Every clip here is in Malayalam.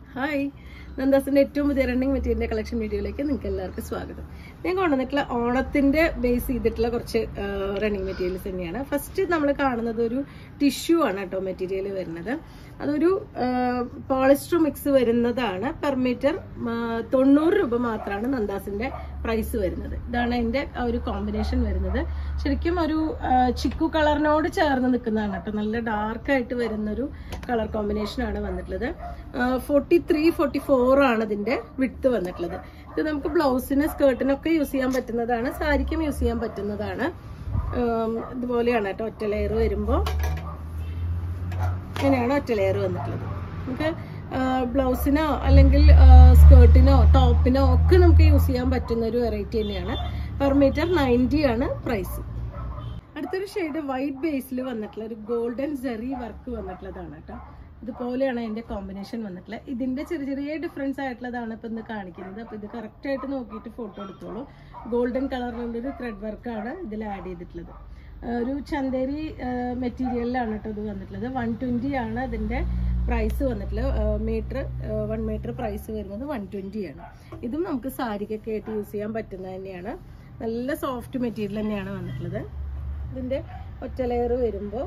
ഹായ് നന്ദാസിന്റെ ഏറ്റവും പുതിയ റണ്ണിങ് മെറ്റീരിയലിന്റെ കളക്ഷൻ വീഡിയോയിലേക്ക് നിങ്ങൾക്ക് എല്ലാവർക്കും സ്വാഗതം ഞാൻ കൊണ്ടുവന്നിട്ടുള്ള ഓണത്തിന്റെ ബേസ് ചെയ്തിട്ടുള്ള കുറച്ച് റണ്ണിങ് മെറ്റീരിയൽസ് തന്നെയാണ് ഫസ്റ്റ് നമ്മൾ കാണുന്നത് ഒരു ടിഷ്യൂ ആണ് കേട്ടോ മെറ്റീരിയൽ വരുന്നത് അതൊരു പോളിസ്റ്റർ മിക്സ് വരുന്നതാണ് പെർ മീറ്റർ തൊണ്ണൂറ് രൂപ മാത്രമാണ് നന്ദാസിന്റെ പ്രൈസ് വരുന്നത് ഇതാണ് അതിന്റെ ആ ഒരു കോമ്പിനേഷൻ വരുന്നത് ശരിക്കും ഒരു ആ, ചിക്കു കളറിനോട് ചേർന്ന് നിൽക്കുന്നതാണ് കേട്ടോ നല്ല ഡാർക്ക് ആയിട്ട് വരുന്ന ഒരു കളർ കോമ്പിനേഷൻ ആണ് വന്നിട്ടുള്ളത് ഫോർട്ടി ത്രീ ഫോർട്ടി ഫോർ ആണ് ഇതിന്റെ വിട്ട് വന്നിട്ടുള്ളത് ഇത് നമുക്ക് ബ്ലൗസിന് സ്കേർട്ടിനൊക്കെ യൂസ് ചെയ്യാൻ പറ്റുന്നതാണ് സാരിക്കും യൂസ് ചെയ്യാൻ പറ്റുന്നതാണ് ഉം, ഇതുപോലെയാണ് കേട്ടോ ഒറ്റ ലെയർ വരുമ്പോൾ ഇങ്ങനെയാണ് ഒറ്റ ലെയർ വന്നിട്ടുള്ളത് നമുക്ക് ബ്ലൗസിനോ അല്ലെങ്കിൽ സ്കേർട്ടിനോ ടോപ്പിനോ ഒക്കെ നമുക്ക് യൂസ് ചെയ്യാൻ പറ്റുന്ന ഒരു വെറൈറ്റി തന്നെയാണ് പെർ മീറ്റർ നയൻറ്റി ആണ് പ്രൈസ് അടുത്തൊരു ഷെയ്ഡ് വൈറ്റ് ബേസിൽ വന്നിട്ടുള്ള ഒരു ഗോൾഡൻ ജെറി വർക്ക് വന്നിട്ടുള്ളതാണ് കേട്ടോ ഇതുപോലെയാണ് അതിന്റെ കോമ്പിനേഷൻ വന്നിട്ടുള്ളത് ഇതിന്റെ ചെറിയ ചെറിയ ഡിഫറൻസ് ആയിട്ടുള്ളതാണ് ഇപ്പൊ ഇന്ന് കാണിക്കുന്നത് അപ്പൊ ഇത് കറക്റ്റ് ആയിട്ട് നോക്കിയിട്ട് ഫോട്ടോ എടുത്തോളൂ ഗോൾഡൻ കളറിലുള്ളൊരു ത്രെഡ് വർക്കാണ് ഇതിൽ ആഡ് ചെയ്തിട്ടുള്ളത് ആ, ഒരു ചന്തേരി മെറ്റീരിയലിലാണ് കേട്ടോ ഇത് വന്നിട്ടുള്ളത് വൺ ട്വന്റി ആണ് ഇതിന്റെ പ്രൈസ് വന്നിട്ടുള്ളത് മീറ്റർ വൺ മീറ്റർ പ്രൈസ് വരുന്നത് വൺ ട്വന്റി ആണ് ഇതും നമുക്ക് സാരിക്കൊക്കെ ആയിട്ട് യൂസ് ചെയ്യാൻ പറ്റുന്നത് തന്നെയാണ് നല്ല സോഫ്റ്റ് മെറ്റീരിയൽ തന്നെയാണ് വന്നിട്ടുള്ളത് ഇതിന്റെ ഒറ്റ ലെയർ വരുമ്പോൾ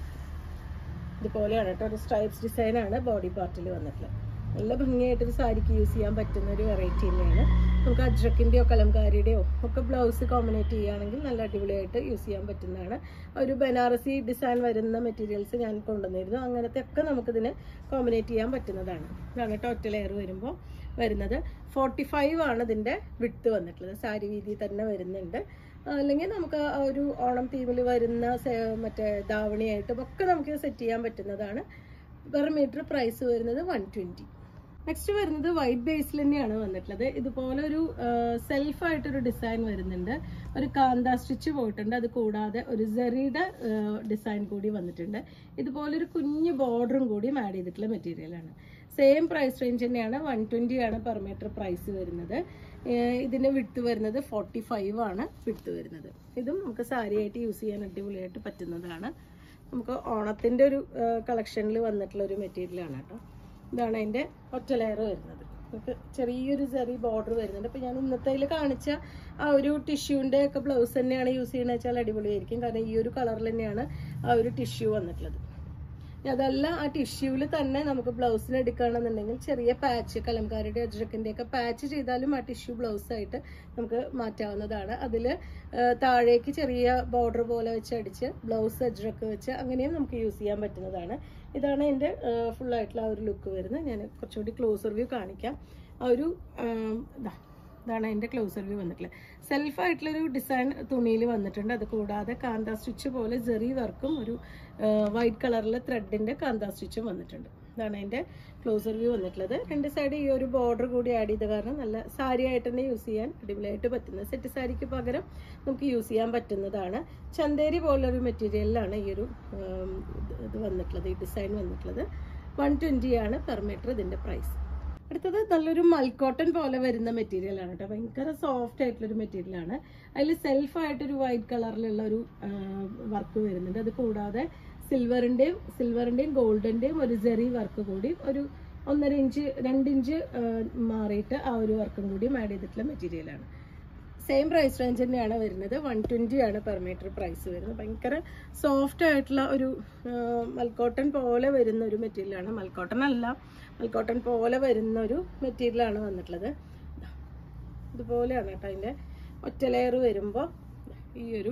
ഇതുപോലെയാണ് കേട്ടോ ഒരു സ്ട്രൈപ്സ് ഡിസൈൻ ആണ് ബോഡി പാർട്ടിൽ വന്നിട്ടുള്ളത് നല്ല ഭംഗിയായിട്ടൊരു സാരിക്ക് യൂസ് ചെയ്യാൻ പറ്റുന്ന ഒരു വെറൈറ്റി തന്നെയാണ് നമുക്ക് അജ്രക്കിൻ്റെയോ കലംകാരിയുടെയോ ഒക്കെ ബ്ലൗസ് കോമ്പിനേറ്റ് ചെയ്യുകയാണെങ്കിൽ നല്ല അടിപൊളിയായിട്ട് യൂസ് ചെയ്യാൻ പറ്റുന്നതാണ് ഒരു ബനാറസി ഡിസൈൻ വരുന്ന മെറ്റീരിയൽസ് ഞാൻ കൊണ്ടുവന്നിരുന്നു അങ്ങനത്തെ ഒക്കെ നമുക്കിതിന് കോമ്പിനേറ്റ് ചെയ്യാൻ പറ്റുന്നതാണ് ഇതാണ് കേട്ടോ ഒറ്റ ലെയർ വരുമ്പോൾ വരുന്നത് ഫോർട്ടി ഫൈവ് ആണ് ഇതിൻ്റെ വിട്ട് വന്നിട്ടുള്ളത് സാരി വീതി തന്നെ വരുന്നുണ്ട് അല്ലെങ്കിൽ നമുക്ക് ആ ഒരു ഓണം തീമിൽ വരുന്ന സെ- മറ്റേ ധാവണിയായിട്ടും ഒക്കെ നമുക്ക് സെറ്റ് ചെയ്യാൻ പറ്റുന്നതാണ് പെർ മീറ്റർ പ്രൈസ് വരുന്നത് വൺ ട്വൻറ്റി നെക്സ്റ്റ് വരുന്നത് വൈറ്റ് ബേസിൽ തന്നെയാണ് വന്നിട്ടുള്ളത് ഇതുപോലെ ഒരു സെൽഫ് ആയിട്ടൊരു ഡിസൈൻ വരുന്നുണ്ട് ഒരു കാന്ത സ്റ്റിച്ച് പോയിട്ടുണ്ട് അത് കൂടാതെ ഒരു സെറിയുടെ ഡിസൈൻ കൂടി വന്നിട്ടുണ്ട് ഇതുപോലെ ഒരു കുഞ്ഞു ബോർഡറും കൂടി ആഡ് ചെയ്തിട്ടുള്ള മെറ്റീരിയലാണ് സെയിം പ്രൈസ് റേഞ്ച് തന്നെയാണ് വൺ ട്വൻറ്റി ആണ് പെർ മീറ്റർ പ്രൈസ് വരുന്നത് ഏഹ് ഇതിന്റെ വിട്ട് വരുന്നത് ഫോർട്ടി ഫൈവ് ആണ് വിട്ട് വരുന്നത് ഇതും നമുക്ക് സാരിയായിട്ട് യൂസ് ചെയ്യാൻ അടിപൊളിയായിട്ട് പറ്റുന്നതാണ് നമുക്ക് ഓണത്തിന്റെ ഒരു കളക്ഷനിൽ വന്നിട്ടുള്ള ഒരു മെറ്റീരിയൽ ആണ് കേട്ടോ ഇതാണ് അതിന്റെ ഒറ്റ ലെയർ വരുന്നത് നമുക്ക് ചെറിയൊരു ചെറിയ ബോർഡർ വരുന്നുണ്ട് അപ്പൊ ഞാൻ ഇന്നത്തെ കാണിച്ച ആ ഒരു ടിഷ്യൂന്റെ ഒക്കെ ബ്ലൗസ് തന്നെയാണ് യൂസ് ചെയ്യുന്നത് വെച്ചാൽ അടിപൊളിയായിരിക്കും കാരണം ഈ ഒരു കളറിൽ തന്നെയാണ് ആ ഒരു ടിഷ്യൂ വന്നിട്ടുള്ളത് ഇനി അതല്ല ആ ടിഷ്യൂവിൽ തന്നെ നമുക്ക് ബ്ലൗസിന് എടുക്കുകയാണെന്നുണ്ടെങ്കിൽ ചെറിയ പാച്ച് കലംകാരിയുടെ അജ്രക്കിന്റെ ഒക്കെ പാച്ച് ചെയ്താലും ആ ടിഷ്യൂ ബ്ലൗസ് ആയിട്ട് നമുക്ക് മാറ്റാവുന്നതാണ് അതിൽ താഴേക്ക് ചെറിയ ബോർഡർ പോലെ വെച്ച് അടിച്ച് ബ്ലൗസ് അജ്രക്ക് വെച്ച് അങ്ങനെയും നമുക്ക് യൂസ് ചെയ്യാൻ പറ്റുന്നതാണ് ഇതാണ് എൻ്റെ ഫുൾ ആയിട്ടുള്ള ആ ഒരു ലുക്ക് വരുന്നത് ഞാൻ കുറച്ചുകൂടി ക്ലോസർ വ്യൂ കാണിക്കാം ആ ഒരു ആം, ഇതാ ഇതാണ് അതിൻ്റെ ക്ലോസർ വ്യൂ വന്നിട്ടുള്ളത് സെൽഫ് ആയിട്ടുള്ളൊരു ഡിസൈൻ തുണിയിൽ വന്നിട്ടുണ്ട് അത് കൂടാതെ കാന്ത സ്റ്റിച്ച് പോലെ ജെറി വർക്കും ഒരു വൈറ്റ് കളറിലെ ത്രെഡിൻ്റെ കാന്ത സ്റ്റിച്ചും വന്നിട്ടുണ്ട് ഇതാണ് അതിൻ്റെ ക്ലോസർ വ്യൂ വന്നിട്ടുള്ളത് രണ്ട് സൈഡ് ഈ ഒരു ബോർഡർ കൂടി ആഡ് ചെയ്ത കാരണം നല്ല സാരി ആയിട്ട് തന്നെ യൂസ് ചെയ്യാൻ അടിപൊളിയായിട്ട് പറ്റുന്നത് സെറ്റ് സാരിക്ക് പകരം നമുക്ക് യൂസ് ചെയ്യാൻ പറ്റുന്നതാണ് ചന്തേരി പോലൊരു മെറ്റീരിയലിലാണ് ഈ ഒരു ഉം, ഇത് ഇത് വന്നിട്ടുള്ളത് ഈ ഡിസൈൻ വന്നിട്ടുള്ളത് വൺ ആണ് പെർ മീറ്റർ ഇതിൻ്റെ പ്രൈസ് അടുത്തത് നല്ലൊരു മൽക്കോട്ടൺ പോലെ വരുന്ന മെറ്റീരിയൽ ആണ് കേട്ടോ ഭയങ്കര സോഫ്റ്റ് ആയിട്ടുള്ളൊരു മെറ്റീരിയൽ ആണ് അതിൽ സെൽഫ് ആയിട്ടൊരു വൈറ്റ് കളറിലുള്ള ഒരു വർക്ക് വരുന്നുണ്ട് അത് കൂടാതെ സിൽവറിന്റെയും സിൽവറിന്റെയും ഗോൾഡിന്റെയും ഒരു ജെറി വർക്ക് കൂടി ഒരു ഒന്നര ഇഞ്ച് രണ്ട് ഇഞ്ച് ആ, മാറിയിട്ട് ആ ഒരു വർക്കും കൂടി ആഡ് ചെയ്തിട്ടുള്ള മെറ്റീരിയലാണ് സെയിം പ്രൈസ് റേഞ്ച് തന്നെയാണ് വരുന്നത് വൺ ട്വൻറ്റി ആണ് പെർ മീറ്റർ പ്രൈസ് വരുന്നത് ഭയങ്കര സോഫ്റ്റ് ആയിട്ടുള്ള ഒരു മൽക്കോട്ടൺ പോലെ വരുന്ന ഒരു മെറ്റീരിയലാണ് മൽക്കോട്ടൺ അല്ല മൽക്കോട്ടൺ പോലെ വരുന്ന ഒരു മെറ്റീരിയലാണ് വന്നിട്ടുള്ളത് ദാ. ഇതുപോലെയാണ് കേട്ടോ അതിൻ്റെ ഒറ്റ ലെയർ വരുമ്പോൾ ഈ ഒരു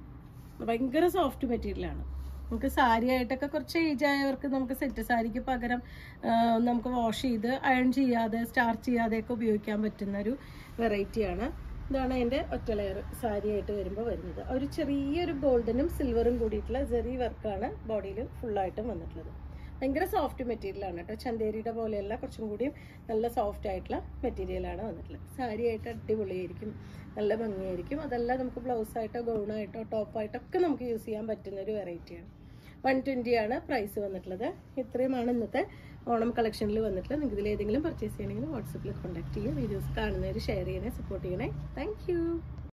ഭയങ്കര സോഫ്റ്റ് മെറ്റീരിയലാണ് നമുക്ക് സാരി ആയിട്ടൊക്കെ കുറച്ച് ഏജ് ആയവർക്ക് നമുക്ക് സെറ്റ് സാരിക്ക് പകരം ആ, നമുക്ക് വാഷ് ചെയ്ത് അയൺ ചെയ്യാതെ സ്റ്റാർച്ച് ചെയ്യാതെയൊക്കെ ഉപയോഗിക്കാൻ പറ്റുന്ന ഒരു വെറൈറ്റിയാണ് ഇതാണ് അതിൻ്റെ ഒറ്റ ലെയർ സാരി ആയിട്ട് വരുമ്പോൾ വരുന്നത് ഒരു ചെറിയൊരു ഗോൾഡനും സിൽവറും കൂടിയിട്ടുള്ള ജെറി വർക്കാണ് ബോഡിയിൽ ഫുള്ളായിട്ടും വന്നിട്ടുള്ളത് ഭയങ്കര സോഫ്റ്റ് മെറ്റീരിയലാണ് കേട്ടോ ചന്തേരിയുടെ പോലെയല്ല കുറച്ചും കൂടിയും നല്ല സോഫ്റ്റ് ആയിട്ടുള്ള മെറ്റീരിയലാണ് വന്നിട്ടുള്ളത് സാരി ആയിട്ട് അടിപൊളിയായിരിക്കും നല്ല ഭംഗിയായിരിക്കും അതല്ല നമുക്ക് ബ്ലൗസ് ആയിട്ടോ ഗൗണായിട്ടോ ടോപ്പായിട്ടോ ഒക്കെ നമുക്ക് യൂസ് ചെയ്യാൻ പറ്റുന്ന ഒരു വെറൈറ്റിയാണ് വൺ ട്വൻറ്റി ആണ് പ്രൈസ് വന്നിട്ടുള്ളത് ഇത്രയുമാണ് ഇന്നത്തെ ഓണം കളക്ഷനിൽ വന്നിട്ടുള്ളത് നിങ്ങൾക്ക് ഇതിൽ ഏതെങ്കിലും പർച്ചേസ് ചെയ്യണമെങ്കിൽ വാട്സപ്പിൽ കോൺടാക്ട് ചെയ്യുക വീഡിയോസ് കാണുന്നവർ ഷെയർ ചെയ്യണേ സപ്പോർട്ട് ചെയ്യണേ താങ്ക്